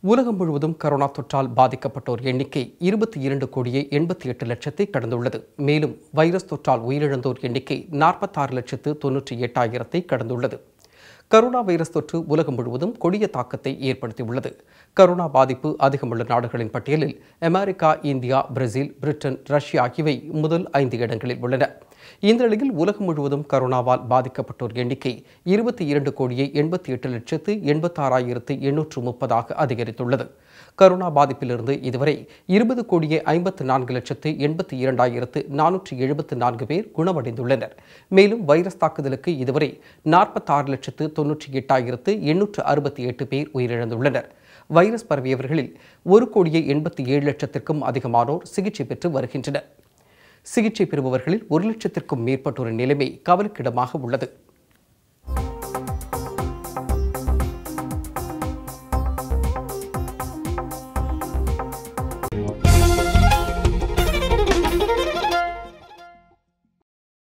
உலகம் முழுவதும் கரோனா தொற்றால் பாதிக்கப்பட்டோர் எண்ணிக்கை இருபத்தி இரண்டு கோடியே எண்பத்தி எட்டு லட்சத்தை கடந்துள்ளது மேலும் வைரஸ் தொற்றால் உயிரிழந்தோர் எண்ணிக்கை நாற்பத்தாறு லட்சத்து தொன்னூற்றி எட்டாயிரத்தை கடந்துள்ளது கரோனா வைரஸ் தொற்று உலகம் முழுவதும் கொடிய தாக்கத்தை ஏற்படுத்தியுள்ளது கரோனா பாதிப்பு அதிகமுள்ள நாடுகளின் பட்டியலில் America India Brazil Britain Russia ஆகியவை முதல் ஐந்து இடங்களில் உள்ளன இந்த நிலையில் உலகம் முழுவதும் கரோனாவால் பாதிக்கப்பட்டோர் எண்ணிக்கை இருபத்தி இரண்டு கோடியே எண்பத்தி எட்டு லட்சத்து எண்பத்தாறாயிரத்து எண்ணூற்று முப்பதாக அதிகரித்துள்ளது கரோனா பாதிப்பிலிருந்து இதுவரை இருபது கோடியே ஐம்பத்து நான்கு லட்சத்து எண்பத்தி இரண்டாயிரத்து நானூற்றி எழுபத்து நான்கு பேர் குணமடைந்துள்ளனர் மேலும் வைரஸ் தாக்குதலுக்கு இதுவரை நாற்பத்தாறு லட்சத்து தொன்னூற்றி எட்டாயிரத்து எண்ணூற்று அறுபத்தி எட்டு பேர் உயிரிழந்துள்ளனர் வைரஸ் பரவியவர்களில் ஒரு கோடியே எண்பத்தி ஏழு லட்சத்திற்கும் அதிகமானோர் சிகிச்சை பெற்று வருகின்றனர் சிகிச்சை பெறுபவர்களில் ஒரு லட்சத்திற்கும் மேற்பட்டோரின் நிலைமை கவலைக்கிடமாக உள்ளது